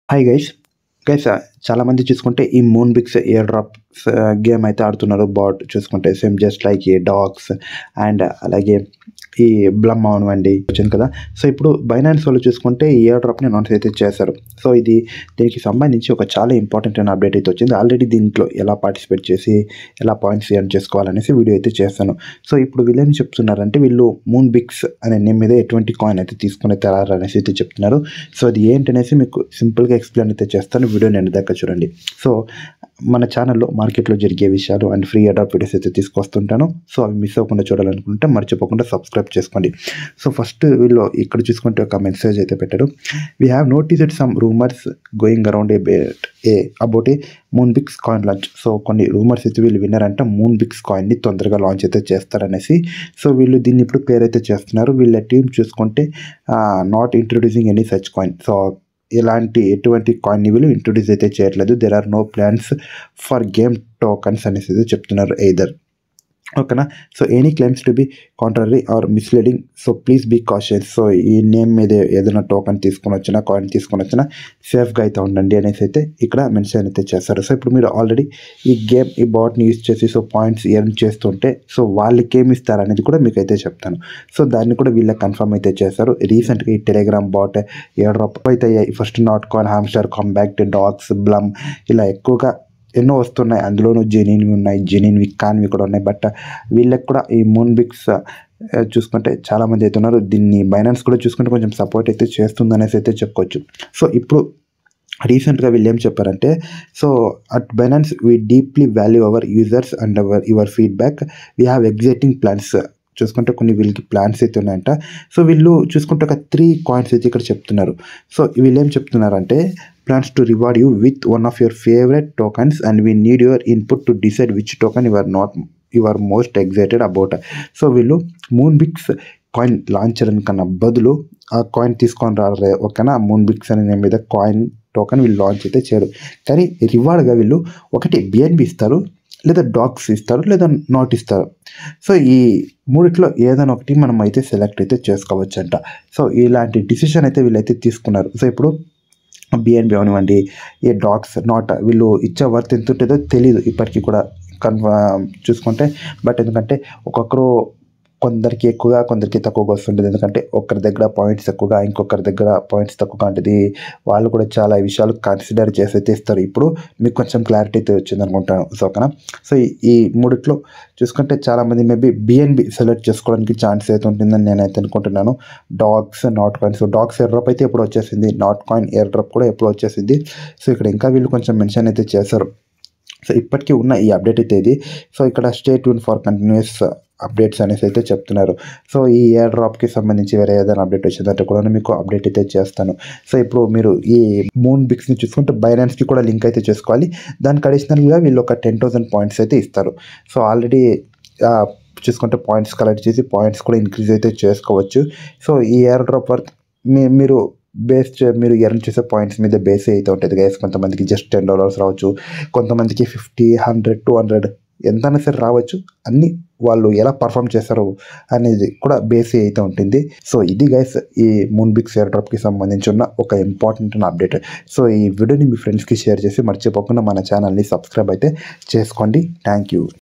hi guys guys చాలామంది చూసుకుంటే ఈ Moonbix airdrop game అయితే ఆడుతున్నారు బాట్ చూసుకుంటే సేమ్ జస్ట్ లైక్ ఈ డాగ్స్ అండ్ అలాగే ఈ బ్లమ్ అవనివ్వండి వచ్చింది కదా సో ఇప్పుడు బైనాన్స్ వాళ్ళు చూసుకుంటే ఈ ఇయర్ డ్రాప్ని అనౌన్స్ అయితే చేశారు సో ఇది దీనికి సంబంధించి ఒక చాలా ఇంపార్టెంట్ అయిన అప్డేట్ అయితే వచ్చింది ఆల్రెడీ దీంట్లో ఎలా పార్టిసిపేట్ చేసి ఎలా పాయింట్స్ ఎర్న్ చేసుకోవాలనేసి వీడియో అయితే చేస్తాను సో ఇప్పుడు వీళ్ళు ఏం చెప్తున్నారంటే వీళ్ళు మూన్ బిక్స్ అనే నేమ్ మీద ఎటువంటి కాయిన్ అయితే తీసుకునే తయారు అనేసి అయితే చెప్తున్నారు సో అది ఏంటనేసి మీకు సింపుల్గా ఎక్స్ప్లెయిన్ అయితే చేస్తాను వీడియో నేను దాకా చూడండి సో మన ఛానల్లో మార్కెట్లో జరిగే విషయాలు అండ్ ఫ్రీ అడాప్ వీడియోస్ అయితే తీసుకొస్తుంటాను సో అవి మిస్ అవ్వకుండా చూడాలనుకుంటే మర్చిపోకుండా సబ్స్క్రైబ్ చేసుకోండి సో ఫస్ట్ వీళ్ళు ఇక్కడ చూసుకుంటే ఒక మెసేజ్ అయితే పెట్టారు we have noticed some rumours going around uh bait uh about a Moonbix coin launch so కొన్ని రూమర్స్ అయితే వీళ్ళు విన్నారంట మూన్ బిక్స్ కాయిన్ని తొందరగా లాంచ్ అయితే చేస్తారనేసి సో వీళ్ళు దీన్ని ఇప్పుడు క్లియర్ అయితే చేస్తున్నారు వీళ్ళ టీం చూసుకుంటే not introducing any such coin so ఇలాంటి ఎటువంటి కాయిన్ని వీళ్ళు ఇంట్రొడ్యూస్ అయితే చేయట్లేదు there are no plans for game tokens అనేసి అయితే చెప్తున్నారు ఎయిదర్ ఓకేనా so any claims to be contrary or misleading so please be cautious so ఈ నేమ్ మీద ఏదైనా టోకన్ తీసుకొని వచ్చినా కాయిన్ తీసుకొని వచ్చినా సేఫ్గా అయితే ఉండండి అనేసి అయితే ఇక్కడ మెన్షన్ అయితే చేస్తారు సో ఇప్పుడు మీరు ఆల్రెడీ ఈ గేమ్ ఈ బాట్ని యూస్ చేసి సో పాయింట్స్ ఎర్న్ చేస్తుంటే సో వాళ్ళకి ఏమి ఇస్తారు అనేది కూడా మీకు అయితే చెప్తాను సో దాన్ని కూడా వీళ్ళకి కన్ఫర్మ్ అయితే చేస్తారు రీసెంట్గా ఈ టెలిగ్రామ్ బాట్ ఎయిర్ డ్రాప్ అయితే అయ్యాయి first Notcoin Hamster Kombat Dogs Blum ఇలా ఎక్కువగా ఎన్నో వస్తున్నాయి అందులోనూ జెనిన్వి ఉన్నాయి జెనిన్వి కాన్వి కూడా ఉన్నాయి బట్ వీళ్ళకి కూడా ఈ మూన్ బిక్స్ చూసుకుంటే చాలామంది అయితే ఉన్నారు దీన్ని బైనాన్స్ కూడా చూసుకుంటే కొంచెం సపోర్ట్ అయితే చేస్తుంది అనేసి అయితే చెప్పుకోవచ్చు సో ఇప్పుడు రీసెంట్గా వీళ్ళు ఏం చెప్పారంటే so at Binance we deeply value our users and our your feedback we have exciting plans చూసుకుంటే కొన్ని వీళ్ళకి ప్లాన్స్ అయితే ఉన్నాయంట సో వీళ్ళు చూసుకుంటే ఒక త్రీ కాయిన్స్ అయితే ఇక్కడ చెప్తున్నారు సో వీళ్ళు ఏం చెప్తున్నారంటే plans to reward you with one of your favourite tokens and we need your input to decide which token you are not you are most excited about so వీళ్ళు Moonbix coin launch చేయడం కన్నా బదులు ఆ coin తీసుకొని రారే ఓకేనా moon బిక్స్ అనే name మీద కాయిన్ టోకన్ వీళ్ళు లాంచ్ అయితే చేయరు కానీ రివార్డ్గా వీళ్ళు ఒకటి బిఎన్బి ఇస్తారు లేదా డాగ్స్ ఇస్తారు లేదా నాట్ ఇస్తారు సో ఈ మూడిట్లో ఏదైనా ఒకటి మనం అయితే సెలెక్ట్ అయితే చేసుకోవచ్చు అంట సో ఇలాంటి డిసిషన్ అయితే వీళ్ళైతే తీసుకున్నారు సో ఇప్పుడు బిఎన్బి అవనివ్వండి ఏ డాగ్స్ నాట్ వీళ్ళు ఇచ్చే వర్త్ ఎంత ఉంటుందో తెలియదు ఇప్పటికీ కూడా కన్ఫర్మ్ చూసుకుంటే బట్ ఎందుకంటే ఒక్కొక్కరు కొందరికి ఎక్కువగా కొందరికి తక్కువగా వస్తుంటుంది ఎందుకంటే ఒకరి దగ్గర పాయింట్స్ ఎక్కువగా ఇంకొకరి దగ్గర పాయింట్స్ తక్కువగా ఉంటుంది వాళ్ళు కూడా చాలా విషయాలు కన్సిడర్ చేసి అయితే ఇస్తారు ఇప్పుడు మీకు కొంచెం క్లారిటీ అయితే వచ్చింది అనుకుంటాను సో ఓకేనా సో ఈ మూడిట్లో చూసుకుంటే చాలామంది మేబీ బిఎన్బి సెలెక్ట్ చేసుకోవడానికి ఛాన్స్ అయితే ఉంటుందని నేనైతే అనుకుంటున్నాను Dogs Notcoins Dogs airdrop అయితే ఎప్పుడు వచ్చేసింది నాట్ కాయిన్ ఎయిర్ డ్రాప్ కూడా ఎప్పుడు వచ్చేసింది సో ఇక్కడ ఇంకా వీళ్ళు కొంచెం మెన్షన్ అయితే చేశారు సో ఇప్పటికీ ఉన్న ఈ అప్డేట్ అయితే ఇది సో ఇక్కడ stay tune for continuous updates అనేసి అయితే చెప్తున్నారు సో ఈ ఇయర్ డ్రాప్కి సంబంధించి వేరే ఏదైనా అప్డేట్ వచ్చిందంటే కూడా మీకు అప్డేట్ అయితే చేస్తాను సో ఇప్పుడు మీరు ఈ మూన్ బిక్స్ని చూసుకుంటే బైనాన్స్కి కూడా లింక్ అయితే చేసుకోవాలి దానికి అడిషనల్గా వీళ్ళు ఒక టెన్ థౌసండ్ పాయింట్స్ అయితే ఇస్తారు సో ఆల్రెడీ చూసుకుంటే పాయింట్స్ కలెక్ట్ చేసి పాయింట్స్ కూడా ఇంక్రీజ్ అయితే చేసుకోవచ్చు సో ఈ ఇయర్ డ్రాప్ వర్త్ మీ మీరు బేస్ మీరు ఎర్న్ చేసే పాయింట్స్ మీద బేస్ అయితే ఉంటుంది గైస్ కొంతమందికి జస్ట్ టెన్ డాలర్స్ రావచ్చు కొంతమందికి ఫిఫ్టీ హండ్రెడ్ టూ హండ్రెడ్ ఎంతైనా సరే రావచ్చు అన్నీ వాళ్ళు ఎలా పర్ఫామ్ చేస్తారు అనేది కూడా బేస్ అయితే ఉంటుంది సో ఇది గైస్ ఈ మూన్ బిక్స్ ఎయిర్ డ్రాప్కి సంబంధించి ఉన్న ఒక ఇంపార్టెంట్ అప్డేట్ సో ఈ వీడియోని మీ ఫ్రెండ్స్కి షేర్ చేసి మర్చిపోకుండా మన ఛానల్ని సబ్స్క్రైబ్ అయితే చేసుకోండి థ్యాంక్ యూ